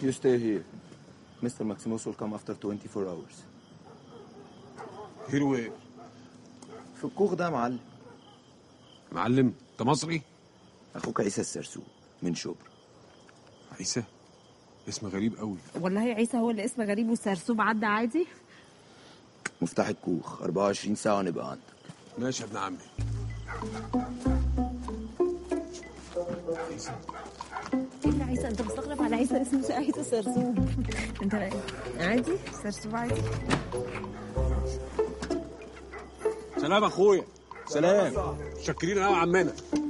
You stay here. Mr. Maximus will come after 24 hours. هيرو ايه في الكوخ ده يا معلم معلم انت مصري اخوك عيسى السرسوق من شبرا عيسى اسم غريب قوي والله عيسى هو اللي اسم غريب والسرسوب عدى عادي مفتاح الكوخ 24 ساعة ونبقى عندك ماشي يا ابن عمي عيسى ايه اللي عيسى انت مستغرب على عيسى اسمه عيسى سرسوب انت عادي سرسوب عادي سلام اخويا سلام شاكرين قوي يا عمنا